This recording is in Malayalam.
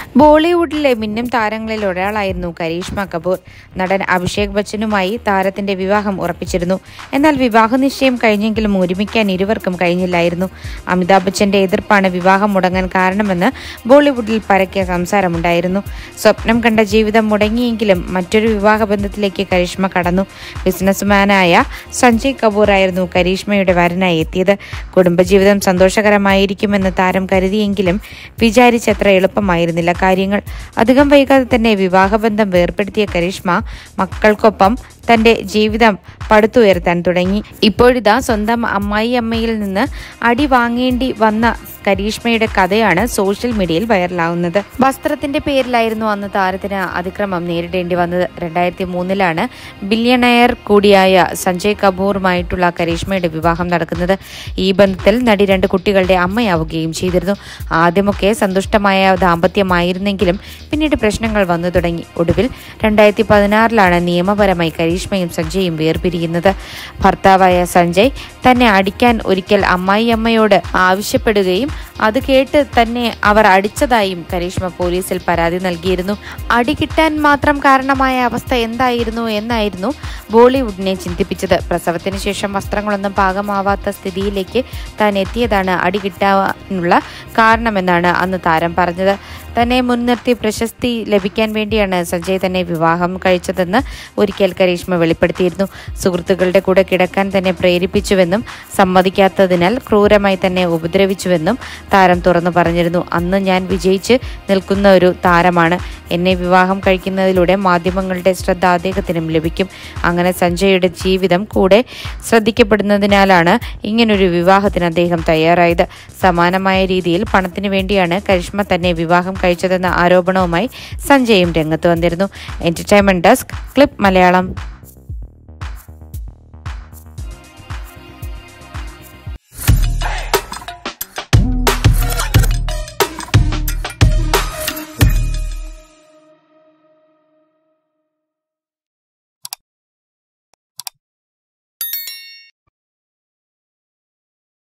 ബോളിവുഡിലെ മിന്നും താരങ്ങളിൽ ഒരാളായിരുന്നു കരീഷ്മ കപൂർ നടൻ അഭിഷേക് ബച്ചനുമായി താരത്തിന്റെ വിവാഹം ഉറപ്പിച്ചിരുന്നു എന്നാൽ വിവാഹ നിശ്ചയം കഴിഞ്ഞെങ്കിലും ഒരുമിക്കാൻ ഇരുവർക്കും കഴിഞ്ഞില്ലായിരുന്നു അമിതാഭ് ബച്ചന്റെ എതിർപ്പാണ് വിവാഹം മുടങ്ങാൻ കാരണമെന്ന് ബോളിവുഡിൽ പരക്കെ സംസാരമുണ്ടായിരുന്നു സ്വപ്നം കണ്ട ജീവിതം മുടങ്ങിയെങ്കിലും മറ്റൊരു വിവാഹ ബന്ധത്തിലേക്ക് കരീഷ്മ കടന്നു ബിസിനസ്മാനായ സഞ്ജയ് കപൂർ ആയിരുന്നു കരീഷ്മയുടെ വരനായി എത്തിയത് കുടുംബജീവിതം സന്തോഷകരമായിരിക്കുമെന്ന് താരം കരുതിയെങ്കിലും വിചാരിച്ചത്ര എളുപ്പമായിരുന്നില്ല കാര്യങ്ങൾ അധികം വൈകാതെ തന്നെ വിവാഹബന്ധം വേർപ്പെടുത്തിയ കരീഷ്മ മക്കൾക്കൊപ്പം തന്റെ ജീവിതം പടുത്തുയർത്താൻ തുടങ്ങി ഇപ്പോഴിതാ സ്വന്തം അമ്മായി അമ്മയിൽ നിന്ന് അടി വാങ്ങേണ്ടി വന്ന കരീഷ്മയുടെ കഥയാണ് സോഷ്യൽ മീഡിയയിൽ വൈറലാവുന്നത് വസ്ത്രത്തിന്റെ പേരിലായിരുന്നു അന്ന് താരത്തിന് അതിക്രമം നേരിടേണ്ടി വന്നത് രണ്ടായിരത്തി മൂന്നിലാണ് ബില്യണയർ കൂടിയായ സഞ്ജയ് കപൂറുമായിട്ടുള്ള കരീഷ്മയുടെ വിവാഹം നടക്കുന്നത് ഈ ബന്ധത്തിൽ നടി രണ്ട് കുട്ടികളുടെ അമ്മയാവുകയും ചെയ്തിരുന്നു ആദ്യമൊക്കെ സന്തുഷ്ടമായ ദാമ്പത്യമായിരുന്നെങ്കിലും പിന്നീട് പ്രശ്നങ്ങൾ വന്നു തുടങ്ങി ഒടുവിൽ രണ്ടായിരത്തി പതിനാറിലാണ് നിയമപരമായി കരീഷ്മയും സഞ്ജയും വേർപിരിയുന്നത് ഭർത്താവായ സഞ്ജയ് തന്നെ അടിക്കാൻ ഒരിക്കൽ അമ്മായിയമ്മയോട് ആവശ്യപ്പെടുകയും അത് കേട്ട് തന്നെ അവർ അടിച്ചതായും കരീഷ്മ പോലീസിൽ പരാതി നൽകിയിരുന്നു അടി കിട്ടാൻ മാത്രം കാരണമായ അവസ്ഥ എന്തായിരുന്നു എന്നായിരുന്നു ബോളിവുഡിനെ ചിന്തിപ്പിച്ചത് പ്രസവത്തിന് ശേഷം വസ്ത്രങ്ങളൊന്നും പാകമാവാത്ത സ്ഥിതിയിലേക്ക് താൻ എത്തിയതാണ് അടി കിട്ടാനുള്ള കാരണമെന്നാണ് അന്ന് താരം പറഞ്ഞത് തന്നെ മുൻനിർത്തി പ്രശസ്തി ലഭിക്കാൻ വേണ്ടിയാണ് സഞ്ജയ് തന്നെ വിവാഹം കഴിച്ചതെന്ന് ഒരിക്കൽ കരീഷ്മ വെളിപ്പെടുത്തിയിരുന്നു സുഹൃത്തുക്കളുടെ കൂടെ കിടക്കാൻ തന്നെ പ്രേരിപ്പിച്ചുവെന്നും സമ്മതിക്കാത്തതിനാൽ ക്രൂരമായി തന്നെ ഉപദ്രവിച്ചുവെന്നും താരം തുറന്നു പറഞ്ഞിരുന്നു അന്ന് ഞാൻ വിജയിച്ച് നിൽക്കുന്ന ഒരു താരമാണ് എന്നെ വിവാഹം കഴിക്കുന്നതിലൂടെ മാധ്യമങ്ങളുടെ ശ്രദ്ധ അദ്ദേഹത്തിനും ലഭിക്കും അങ്ങനെ സഞ്ജയുടെ ജീവിതം കൂടെ ശ്രദ്ധിക്കപ്പെടുന്നതിനാലാണ് ഇങ്ങനൊരു വിവാഹത്തിന് അദ്ദേഹം തയ്യാറായത് സമാനമായ രീതിയിൽ പണത്തിന് വേണ്ടിയാണ് കരിഷ്മ തന്നെ വിവാഹം കഴിച്ചതെന്ന ആരോപണവുമായി സഞ്ജയും രംഗത്ത് വന്നിരുന്നു എന്റർടൈൻമെന്റ് ഡെസ്ക് ക്ലിപ്പ് മലയാളം